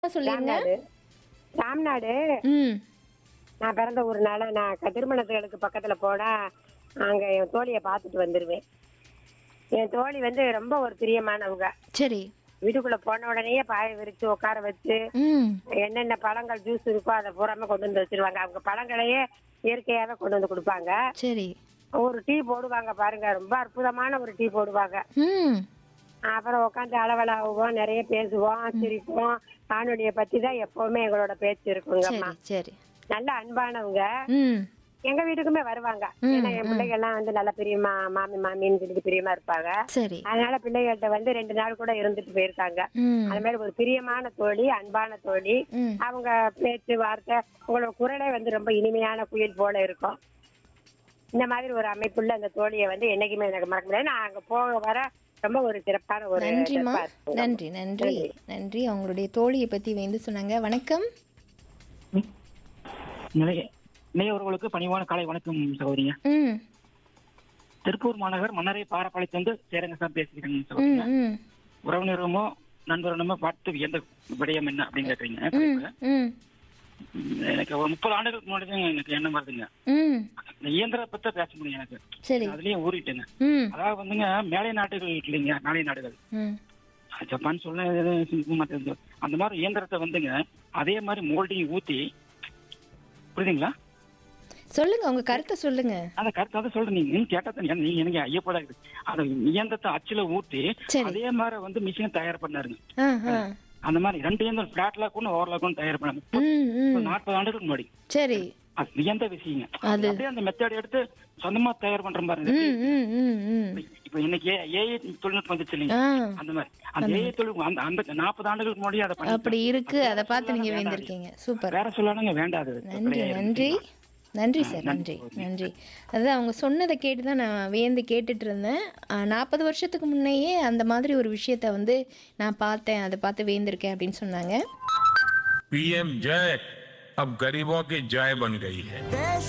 சொல்லிருங்க ராம்நாடு ராம்நாடு ம் நான் பிறந்த ஊர்னால நான் க- திருமணத்துகளுக்கு பக்கத்துல போனா அங்க என் தோழியை பார்த்துட்டு வந்துருவேன் என் தோழி வந்து ரொம்ப ஒரு பிரியமானவங்க சரி வீட்டுக்குள்ள போன உடனேயே பாயை விரிச்சு உட்கார வச்சு ம் என்னென்ன பழங்கள் ஜூஸ் இருக்கோ அதை பூராம கொண்டு வந்து வச்சிருவாங்க அவங்க பழங்களையே இயற்கையாவே கொண்டு வந்து கொடுப்பாங்க சரி ஒரு டீ போடுவாங்க பாருங்க ரொம்ப அற்புதமான ஒரு டீ போடுவாங்க ம் அப்புறம் உட்காந்து அளவலாகுவோம் நிறைய பேசுவோம் சிரிப்போம் காணொலியை பத்தி தான் எப்பவுமே எங்களோட பேச்சு இருக்குங்கம்மா சரி சரி நல்ல அன்பானவங்க ம் எங்க வீட்டுக்குமே வருவாங்க ம், ஏன்னா என் பிள்ளைங்க எல்லாம் வந்து நல்ல பிரியமா மாமி மாமின்னு சொல்லிட்டு பிரியமா இருப்பாங்க சரி அதனால பிள்ளைகள்கிட்ட வந்து ரெண்டு நாள் கூட இருந்துட்டு போயிருக்காங்க ம் அது மாதிரி ஒரு பிரியமான தோழி அன்பான தோழி ம் அவங்க பேச்சு வார்த்தை உங்களோட குரலே வந்து ரொம்ப இனிமையான குயில் போல இருக்கும் இந்த மாதிரி ஒரு அமைப்புள்ள அந்த தோழியை வந்து என்னைக்குமே எனக்கு மறக்க முடியாது நான் அங்க போக வர ரொம்ப ஒரு சிறப்பான ஒரு நன்றிம்மா சிறப்பா இருக்குங்க. நன்றி நன்றி நன்றி அவங்களுடைய தோழியை பத்தி வந்து சொன்னாங்க வணக்கம் நிலைய நிலையவர்களுக்கு பணிவான காலை வணக்கம் சகோதரிங்க ம் திருப்பூர் மாநகர் மன்னரை பாரப்பாளையத்திலிருந்து சேரங்க சார் பேசிக்கிறேங்க ம் சகோதரிங்க ம் உறவினருமோ நண்பரனுமோ பார்த்து எந்த விடயம் என்ன அப்படின்னு கேக்குறீங்க ம் தலைப்பு. ம் எனக்கு ஒரு முப்பது ஆண்டுகளுக்கு முன்னாடி தான் எனக்கு எண்ணம் வருதுங்க ம் இந்த இயந்திரத்தை பத்தி பேச முடியும் எனக்கு சரி அதுலயும் ஊறிட்டேங்க ம் அதாவது வந்துங்க மேலை நாட்டுகள் இருக்கு இல்லைங்க மேலை நாடுகள் ம் ஜப்பான் சொல்ல மற்ற அந்த மாதிரி இயந்திரத்தை வந்துங்க அதே மாதிரி மோல்டிங் ஊத்தி புரியுதுங்களா சொல்லுங்க உங்க கருத்தை சொல்லுங்க அந்த கருத்து அதை சொல்றேன் நீங்க நீங்க கேட்டா தான் நீங்க எனக்கு ஐயப்படா இருக்குது அந்த இயந்திரத்தை அச்சுல ஊத்தி சரி அதே மாதிரி வந்து மிஷின் தயார் பண்ணாருங்க ஆ ஆ அந்த மாதிரி ரெண்டு இயந்திரம் பிளாட் லாக்கும் ஓவர் லாக்கும் தயார் பண்ணாங்க ம் ம் நாற்பது ஆண்டுகளுக்கு முன்னாடி சரி அது வியந்த விஷயங்க அது- அப்படியே அந்த மெத்தட் எடுத்து சொந்தமா தயார் பண்ற பாருங்க ம் ம் ம் ம் இப்ப இன்னைக்கு ஏஐ தொழில்நுட்பம் வந்துச்சு இல்லைங்க ஆ அந்த மாதிரி அந்த ஏஐ தொழில்நுட்பம் அந்த அந்த நாற்பது ஆண்டுகளுக்கு முன்னாடி அதை பண்ணி அப்படி இருக்கு வேற அதை பார்த்து நீங்க சொல்லலாங்க, வேண்டியிருக்கீங்க சூப்பர் வேற சொல்லணுங்க வேண்டாது நன்றி நன்றி நன்றி சார் நன்றி நன்றி அதான் அவங்க சொன்னதை கேட்டு தான் நான் வியந்து கேட்டுட்டு இருந்தேன் நாற்பது வருஷத்துக்கு முன்னையே அந்த மாதிரி ஒரு விஷயத்த வந்து நான் பார்த்தேன் அதை பார்த்து வியந்திருக்கேன் அப்படின்னு சொன்னாங்க पीएम जय अब गरीबों की जय बन गई है देश